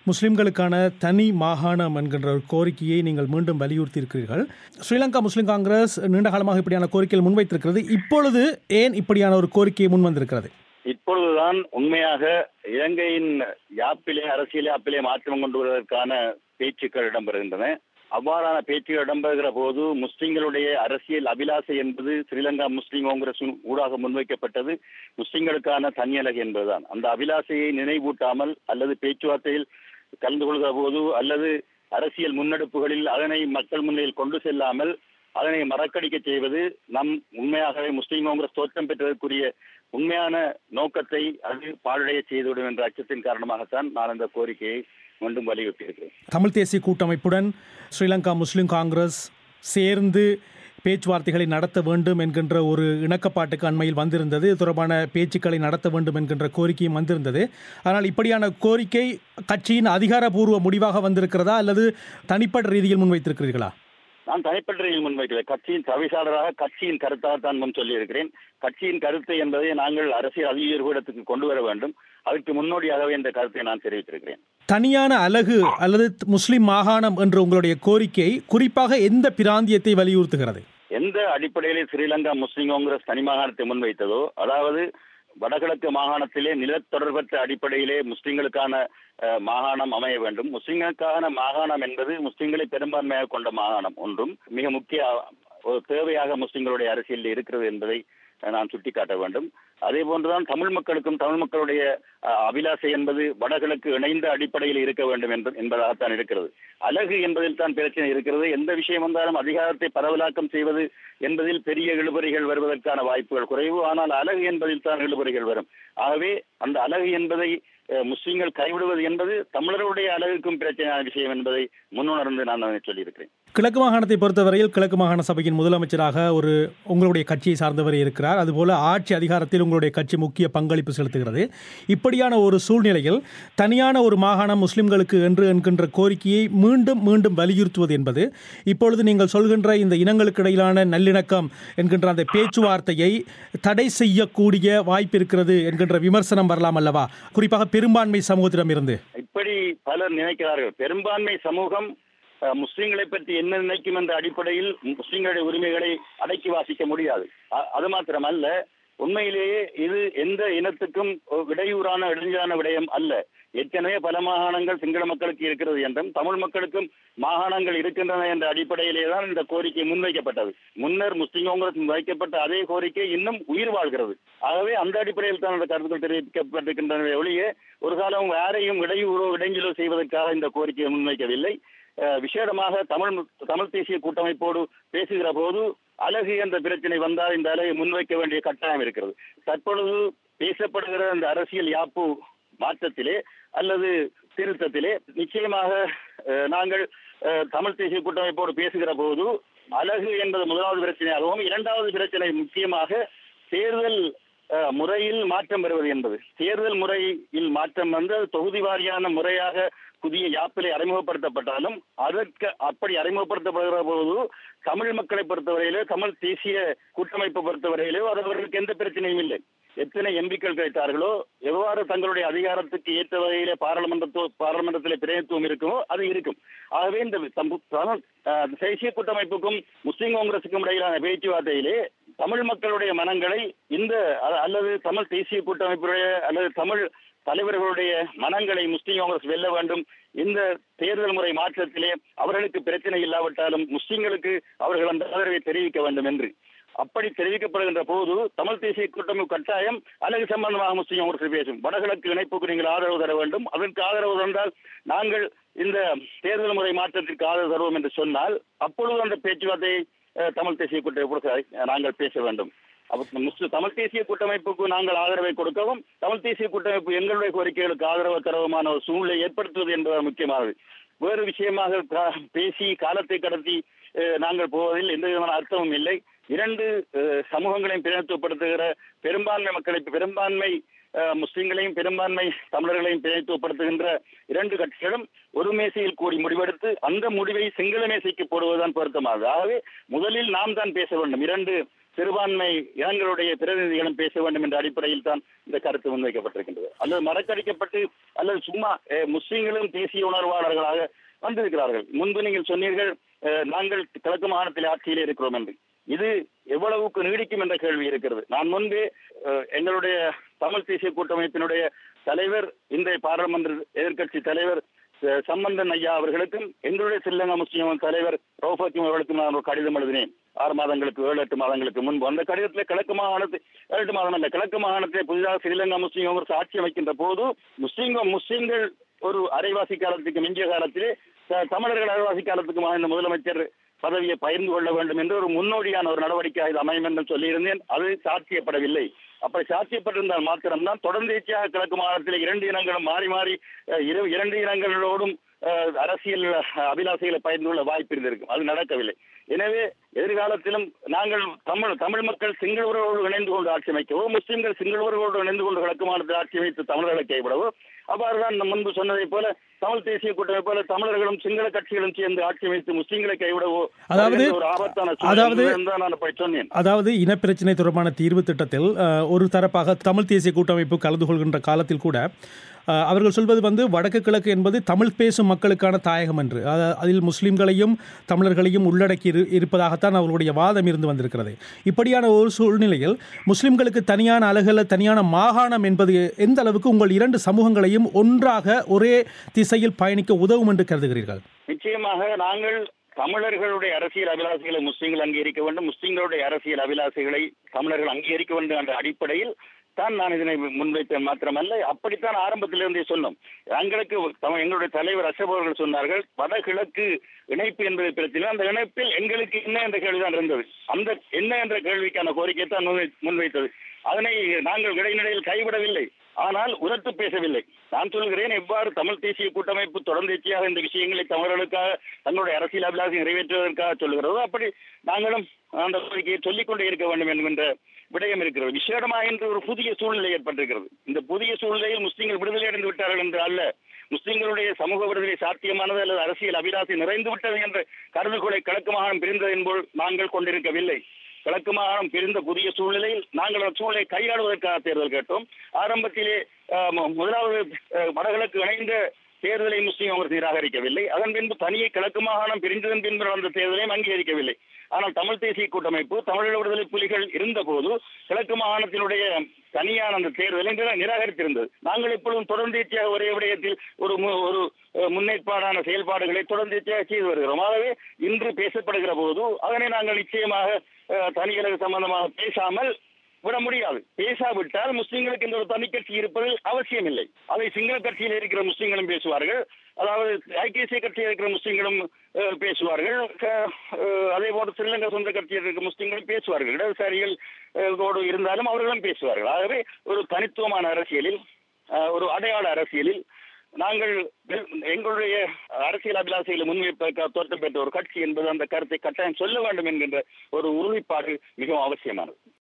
முஸ்லிம்களுக்கான தனி மாகாணம் என்கின்ற ஒரு கோரிக்கையை நீங்கள் மீண்டும் வலியுறுத்தியிருக்கிறீர்கள் ஸ்ரீலங்கா முஸ்லிம் காங்கிரஸ் நீண்ட காலமாக இப்படியான கோரிக்கைகள் முன்வைத்திருக்கிறது இப்பொழுது ஏன் இப்படியான ஒரு கோரிக்கையை முன்வந்திருக்கிறது இப்பொழுதுதான் உண்மையாக இலங்கையின் யாப்பிலே அரசியல் யாப்பிலே மாற்றம் கொண்டு வருவதற்கான பேச்சுக்கள் இடம்பெறுகின்றன அவ்வாறான பேச்சுகள் இடம்பெறுகிற போது முஸ்லிம்களுடைய அரசியல் அபிலாசை என்பது ஸ்ரீலங்கா முஸ்லிம் காங்கிரஸ் ஊடாக முன்வைக்கப்பட்டது முஸ்லிம்களுக்கான தனியலகு என்பதுதான் அந்த அபிலாசையை நினைவூட்டாமல் அல்லது பேச்சுவார்த்தையில் கலந்து கொள்கிற போது அல்லது அரசியல் முன்னெடுப்புகளில் அதனை மக்கள் முன்னிலையில் கொண்டு செல்லாமல் அதனை மறக்கடிக்க செய்வது நம் உண்மையாகவே முஸ்லிம் காங்கிரஸ் தோற்றம் பெற்றதற்குரிய உண்மையான நோக்கத்தை அது பாழடைய செய்துவிடும் என்ற அச்சத்தின் காரணமாகத்தான் நான் அந்த கோரிக்கையை மீண்டும் வலியுறுத்தியிருக்கிறேன் தமிழ் தேசிய கூட்டமைப்புடன் ஸ்ரீலங்கா முஸ்லிம் காங்கிரஸ் சேர்ந்து பேச்சுவார்த்தைகளை நடத்த வேண்டும் என்கின்ற ஒரு இணக்கப்பாட்டுக்கு அண்மையில் வந்திருந்தது இது தொடர்பான பேச்சுக்களை நடத்த வேண்டும் என்கின்ற கோரிக்கையும் வந்திருந்தது ஆனால் இப்படியான கோரிக்கை கட்சியின் அதிகாரப்பூர்வ முடிவாக வந்திருக்கிறதா அல்லது தனிப்பட்ட ரீதியில் முன்வைத்திருக்கிறீர்களா நான் தனிப்பட்ட ரீதியில் முன்வைக்கவில்லை கட்சியின் தவிசாளராக கட்சியின் கருத்தாகத்தான் முன் சொல்லியிருக்கிறேன் கட்சியின் கருத்து என்பதை நாங்கள் அரசியல் அதிகாரிகளிடத்துக்கு கொண்டு வர வேண்டும் அதற்கு முன்னோடியாகவே இந்த கருத்தை நான் தெரிவித்திருக்கிறேன் தனியான அலகு அல்லது முஸ்லிம் மாகாணம் என்ற உங்களுடைய கோரிக்கை குறிப்பாக எந்த பிராந்தியத்தை வலியுறுத்துகிறது எந்த அடிப்படையில் ஸ்ரீலங்கா முஸ்லிம் காங்கிரஸ் தனி மாகாணத்தை முன்வைத்ததோ அதாவது வடகிழக்கு மாகாணத்திலே நிலத்தொடர்பற்ற அடிப்படையிலே முஸ்லிம்களுக்கான அஹ், மாகாணம் அமைய வேண்டும் முஸ்லிம்களுக்கான மாகாணம் என்பது முஸ்லிம்களை பெரும்பான்மையாக கொண்ட மாகாணம் ஒன்றும் மிக முக்கிய ஒரு தேவையாக முஸ்லிம்களுடைய அரசியலில் இருக்கிறது என்பதை அஹ், நான் சுட்டிக்காட்ட வேண்டும் அதே போன்றுதான் தமிழ் மக்களுக்கும் தமிழ் மக்களுடைய அஹ், அபிலாசை என்பது வடகிழக்கு இணைந்த அடிப்படையில் இருக்க வேண்டும் என்ப என்பதாகத்தான் இருக்கிறது அழகு என்பதில் தான் பிரச்சனை இருக்கிறது எந்த விஷயம் வந்தாலும் அதிகாரத்தை பரவலாக்கம் செய்வது என்பதில் பெரிய இழுபறிகள் வருவதற்கான வாய்ப்புகள் குறைவு ஆனால் அழகு என்பதில் தான் இழுபறிகள் வரும் ஆகவே அந்த அழகு என்பதை அஹ், முஸ்லிம்கள் கைவிடுவது என்பது தமிழருடைய அழகுக்கும் பிரச்சனையான விஷயம் என்பதை முன்னுணர்ந்து நான் அதனை சொல்லியிருக்கிறேன் கிழக்கு மாகாணத்தை பொறுத்தவரையில் கிழக்கு மாகாண சபையின் முதலமைச்சராக ஒரு உங்களுடைய கட்சியை சார்ந்தவர் இருக்கிறார் அதுபோல ஆட்சி அதிகாரத்தில் உங்களுடைய கட்சி முக்கிய பங்களிப்பு செலுத்துகிறது இப்படியான ஒரு சூழ்நிலையில் தனியான ஒரு மாகாணம் முஸ்லிம்களுக்கு என்று என்கின்ற கோரிக்கையை மீண்டும் மீண்டும் வலியுறுத்துவது என்பது இப்பொழுது நீங்கள் சொல்கின்ற இந்த இனங்களுக்கு இடையிலான நல்லிணக்கம் என்கின்ற அந்த பேச்சுவார்த்தையை தடை செய்யக்கூடிய வாய்ப்பு இருக்கிறது என்கின்ற விமர்சனம் வரலாம் அல்லவா குறிப்பாக பெரும்பான்மை சமூகத்திடம் இருந்து இப்படி பலர் நினைக்கிறார்கள் பெரும்பான்மை சமூகம் அஹ், முஸ்லிம்களை பற்றி என்ன நினைக்கும் என்ற அடிப்படையில் முஸ்லிம்களுடைய உரிமைகளை அடக்கி வாசிக்க முடியாது அ- அது மாத்திரமல்ல உண்மையிலேயே இது எந்த இனத்துக்கும் ஒரு இடையூறான இடைஞ்சான விடயம் அல்ல ஏற்கனவே பல மாகாணங்கள் சிங்கள மக்களுக்கு இருக்கிறது என்றும் தமிழ் மக்களுக்கும் மாகாணங்கள் இருக்கின்றன என்ற அடிப்படையிலே தான் இந்த கோரிக்கை முன்வைக்கப்பட்டது முன்னர் முஸ்லிம் காங்கிரஸ் வைக்கப்பட்ட அதே கோரிக்கை இன்னும் உயிர் வாழ்கிறது ஆகவே அந்த அடிப்படையில் தான் அந்த கருத்துக்கள் தெரிவிக்கப்பட்டிருக்கின்றன ஒழிய ஒரு காலம் யாரையும் இடையூறோ இடைஞ்சலோ செய்வதற்காக இந்த கோரிக்கையை முன்வைக்கவில்லை அஹ், விசேடமாக தமிழ் தமிழ் தேசிய கூட்டமைப்போடு பேசுகிற போது அழகு என்ற பிரச்சனை வந்தால் இந்த அழகை முன்வைக்க வேண்டிய கட்டாயம் இருக்கிறது தற்பொழுது பேசப்படுகிற அந்த அரசியல் யாப்பு மாற்றத்திலே அல்லது திருத்தத்திலே நிச்சயமாக அஹ், நாங்கள் அஹ், தமிழ் தேசிய கூட்டமைப்போடு பேசுகிற போது அழகு என்பது முதலாவது பிரச்சனையாகவும் இரண்டாவது பிரச்சனை முக்கியமாக தேர்தல் அஹ், முறையில் மாற்றம் வருவது என்பது தேர்தல் முறையில் மாற்றம் வந்து அது தொகுதி வாரியான முறையாக புதிய யாப்பிலே அறிமுகப்படுத்தப்பட்டாலும் அதற்கு அப்படி அறிமுகப்படுத்தப்படுகிற போது தமிழ் மக்களை பொறுத்தவரையிலோ தமிழ் தேசிய கூட்டமைப்பை பொறுத்தவரையிலோ அது அவர்களுக்கு எந்த பிரச்சனையும் இல்லை எத்தனை எம்பிக்கள் கிடைத்தார்களோ எவ்வாறு தங்களுடைய அதிகாரத்துக்கு ஏற்ற வகையிலே பாராளுமன்றத்தோ பாராளுமன்றத்திலே பிரதித்துவம் இருக்குமோ அது இருக்கும் ஆகவே இந்த தம்- தமிழ் அஹ், தேசிய கூட்டமைப்புக்கும் முஸ்லிம் காங்கிரசுக்கும் இடையிலான பேச்சுவார்த்தையிலே தமிழ் மக்களுடைய மனங்களை இந்த அ- அல்லது தமிழ் தேசிய கூட்டமைப்புடைய அல்லது தமிழ் தலைவர்களுடைய மனங்களை முஸ்லிம் காங்கிரஸ் வெல்ல வேண்டும் இந்த தேர்தல் முறை மாற்றத்திலே அவர்களுக்கு பிரச்சனை இல்லாவிட்டாலும் முஸ்லிம்களுக்கு அவர்கள் அந்த ஆதரவை தெரிவிக்க வேண்டும் என்று அப்படி தெரிவிக்கப்படுகின்ற போது தமிழ் தேசிய கூட்டமைப்பு கட்டாயம் அழகு சம்பந்தமாக முஸ்லிம் காங்கிரஸ் பேசும் வடகிழக்கு இணைப்புக்கு நீங்கள் ஆதரவு தர வேண்டும் அதற்கு ஆதரவு தந்தால் நாங்கள் இந்த தேர்தல் முறை மாற்றத்திற்கு ஆதரவு தருவோம் என்று சொன்னால் அப்பொழுது அந்த பேச்சுவார்த்தையை அஹ், தமிழ் தேசிய கூட்டமைப்பு நாங்கள் பேச வேண்டும் அப்ப முஸ்லிம் தமிழ் தேசிய கூட்டமைப்புக்கு நாங்கள் ஆதரவை கொடுக்கவும் தமிழ் தேசிய கூட்டமைப்பு எங்களுடைய கோரிக்கைகளுக்கு ஆதரவு தரவுமான ஒரு சூழ்நிலை ஏற்படுத்துவது என்பது முக்கியமானது வேறு விஷயமாக கா- பேசி காலத்தை கடத்தி அஹ், நாங்கள் போவதில் எந்த விதமான அர்த்தமும் இல்லை இரண்டு அஹ், சமூகங்களையும் பிரதிநிதித்துவப்படுத்துகிற பெரும்பான்மை மக்களை பெரும்பான்மை அஹ், முஸ்லிம்களையும் பெரும்பான்மை தமிழர்களையும் பிரதிநிதித்துவப்படுத்துகின்ற இரண்டு கட்சிகளும் ஒரு மேசையில் கூடி முடிவெடுத்து அந்த முடிவை சிங்கள மேசைக்கு போடுவதுதான் பொருத்தமானது ஆகவே முதலில் நாம் தான் பேச வேண்டும் இரண்டு சிறுபான்மை இனங்களுடைய பிரதிநிதிகளும் பேச வேண்டும் என்ற அடிப்படையில் தான் இந்த கருத்து முன்வைக்கப்பட்டிருக்கின்றது அல்லது மறக்கடிக்கப்பட்டு அல்லது சும்மா அஹ், முஸ்லிம்களும் தேசிய உணர்வாளர்களாக வந்திருக்கிறார்கள் முன்பு நீங்கள் சொன்னீர்கள் அஹ், நாங்கள் கிழக்கு மாகாணத்தில் ஆட்சியிலே இருக்கிறோம் என்று இது எவ்வளவுக்கு நீடிக்கும் என்ற கேள்வி இருக்கிறது நான் முன்பே அஹ், எங்களுடைய தமிழ் தேசிய கூட்டமைப்பினுடைய தலைவர் இன்றைய பாராளுமன்ற எதிர்க்கட்சி தலைவர் அஹ், சம்பந்தன் ஐயா அவர்களுக்கும் எங்களுடைய ஸ்ரீலங்கா முஸ்லீம் தலைவர் ரவுஃபத்திம் அவர்களுக்கும் நான் ஒரு கடிதம் எழுதினேன் ஆறு மாதங்களுக்கு ஏழு எட்டு மாதங்களுக்கு முன்பு அந்த கடிதத்தில் கிழக்கு மாகாணத்தில் ஏழு எட்டு மாதம் அல்ல கிழக்கு மாகாணத்திலே புதிதாக ஸ்ரீலங்கா முஸ்லீம் காங்கிரஸ் ஆட்சி அமைக்கின்ற போது முஸ்லீம்கள் முஸ்லீம்கள் ஒரு அரைவாசி காலத்துக்கு மிஞ்சிய காலத்திலே த- தமிழர்கள் அரைவாசி காலத்துக்குமாக இந்த முதலமைச்சர் பதவியை பகிர்ந்து கொள்ள வேண்டும் என்று ஒரு முன்னோடியான ஒரு நடவடிக்கை இது அமையும் என்று சொல்லியிருந்தேன் அது சாத்தியப்படவில்லை அப்படி சாத்தியப்பட்டிருந்தால் மாத்திரம்தான் தொடர்ந்தேச்சியாக கிழக்கு மாகாணத்தில் இரண்டு இனங்களும் மாறி மாறி அஹ், இரு- இரண்டு இனங்களோடும் அஹ், அரசியல் அஹ், அபிலாஷைகளை பகிர்ந்து கொள்ள வாய்ப்பு இருந்திருக்கும் அது நடக்கவில்லை எனவே எதிர்காலத்திலும் நாங்கள் தமிழ் தமிழ் மக்கள் சிங்களவர்களோடு இணைந்து கொண்டு ஆட்சி அமைக்கவோ முஸ்லிம்கள் சிங்களவர்களோடு இணைந்து கொண்டு கிழக்கு மாநிலத்தில் ஆட்சி அமைத்து தமிழர்களை கைவிடவோ அவ்வாறுதான் நான் முன்பு சொன்னதைப் போல தமிழ் தேசிய கூட்டமை போல தமிழர்களும் சிங்கள கட்சிகளும் சேர்ந்து ஆட்சி அமைத்து முஸ்லிம்களை கைவிடவோ அதாவது- அது ஒரு ஆபத்தான அதாவது- சூழ்நிலை தான் நான் போய் சொன்னேன் அதாவது இனப்பிரச்சினை தொடர்பான தீர்வு திட்டத்தில் அஹ், ஒரு தரப்பாக தமிழ் தேசிய கூட்டமைப்பு கலந்து கொள்கின்ற காலத்தில் கூட அஹ், அவர்கள் சொல்வது வந்து வடக்கு கிழக்கு என்பது தமிழ் பேசும் மக்களுக்கான தாயகம் என்று அத- அதில் முஸ்லிம்களையும் தமிழர்களையும் உள்ளடக்கி இரு- இருப்பதாகத்தான் அவர்களுடைய வாதம் இருந்து வந்திருக்கிறது இப்படியான ஒரு சூழ்நிலையில் முஸ்லிம்களுக்கு தனியான அலகல தனியான மாகாணம் என்பது எந்த அளவுக்கு உங்கள் இரண்டு சமூகங்களையும் ஒன்றாக ஒரே திசையில் பயணிக்க உதவும் என்று கருதுகிறீர்கள் நிச்சயமாக நாங்கள் தமிழர்களுடைய அரசியல் அபிலாஷைகளை முஸ்லிம்கள் அங்கீகரிக்க வேண்டும் முஸ்லிம்களுடைய அரசியல் அபிலாஷைகளை தமிழர்கள் அங்கீகரிக்க வேண்டும் என்ற அடிப்படையில் தான் நான் இதனை முன்வைத்தேன் மாத்திரமல்ல அப்படித்தான் ஆரம்பத்திலிருந்தே சொன்னோம் எங்களுக்கு தம- எங்களுடைய தலைவர் அசப் அவர்கள் சொன்னார்கள் வடகிழக்கு இணைப்பு என்பதை பிரச்சனை அந்த இணைப்பில் எங்களுக்கு என்ன என்ற கேள்விதான் இருந்தது அந்த என்ன என்ற கேள்விக்கான கோரிக்கை தான் முன்வை- முன்வைத்தது அதனை நாங்கள் இடைநிலையில் கைவிடவில்லை ஆனால் உரத்து பேசவில்லை நான் சொல்கிறேன் எவ்வாறு தமிழ் தேசிய கூட்டமைப்பு தொடர்ந்தேச்சியாக இந்த விஷயங்களை தமிழர்களுக்காக தங்களுடைய அரசியல் அபிலாஷை நிறைவேற்றுவதற்காக சொல்லுகிறதோ அப்படி நாங்களும் அந்த கோரிக்கையை சொல்லிக் கொண்டே இருக்க வேண்டும் என்கின்ற விடயம் இருக்கிறது விசேடமாக இன்று ஒரு புதிய சூழ்நிலை ஏற்பட்டிருக்கிறது இந்த புதிய சூழ்நிலையில் முஸ்லிம்கள் விடுதலை அடைந்து விட்டார்கள் என்று அல்ல முஸ்லிம்களுடைய சமூக விடுதலை சாத்தியமானது அல்லது அரசியல் அபிலாஷை நிறைந்து விட்டது என்ற கருதுகோளை கிழக்கு மாகாணம் பிரிந்தது என்போல் நாங்கள் கொண்டிருக்கவில்லை கிழக்கு மாகாணம் பிரிந்த புதிய சூழ்நிலையில் நாங்கள் அந்த சூழலை கையாளுவதற்காக தேர்தல் கேட்டோம் ஆரம்பத்திலே அஹ், மு- முதலாவது அஹ், வடகிழக்கு இணைந்த தேர்தலை முஸ்லீம் காங்கிரஸ் நிராகரிக்கவில்லை அதன் பின்பு தனியே கிழக்கு மாகாணம் பிரிந்ததன் பின்பு நடந்த தேர்தலையும் அங்கீகரிக்கவில்லை ஆனால் தமிழ் தேசிய கூட்டமைப்பு தமிழக விடுதலை புலிகள் இருந்தபோது கிழக்கு மாகாணத்தினுடைய தனியான அந்த தேர்தலை நிரா- நிராகரித்திருந்தது நாங்கள் இப்பொழுதும் தொடர்ந்தேச்சியாக ஒரே விடயத்தில் ஒரு மு- ஒரு அஹ், முன்னேற்பாடான செயல்பாடுகளை தொடர்ந்தேச்சியாக செய்து வருகிறோம் ஆகவே இன்று பேசப்படுகிற போது அதனை நாங்கள் நிச்சயமாக அஹ், தனிகளுக்கு சம்பந்தமாக பேசாமல் விட முடியாது பேசாவிட்டால் முஸ்லிம்களுக்கு இந்த ஒரு தனி கட்சி இருப்பது அவசியமில்லை அதை சிங்கள கட்சியில் இருக்கிற முஸ்லிம்களும் பேசுவார்கள் அதாவது ஐக்கிய தேசிய கட்சியில் இருக்கிற முஸ்லிம்களும் அஹ், பேசுவார்கள் க- அஹ், அதே போன்று ஸ்ரீலங்கா சொந்த கட்சியில் இருக்கிற முஸ்லிம்களும் பேசுவார்கள் இடதுசாரிகள் அஹ், ஓடு இருந்தாலும் அவர்களும் பேசுவார்கள் ஆகவே ஒரு தனித்துவமான அரசியலில் அஹ், ஒரு அடையாள அரசியலில் நாங்கள் வெ- எங்களுடைய அரசியல் அபிலாசைகளை முன்வைப்பதற்காக தோற்றம் பெற்ற ஒரு கட்சி என்பது அந்த கருத்தை கட்டாயம் சொல்ல வேண்டும் என்கின்ற ஒரு உறுதிப்பாடு மிகவும் அவசியமானது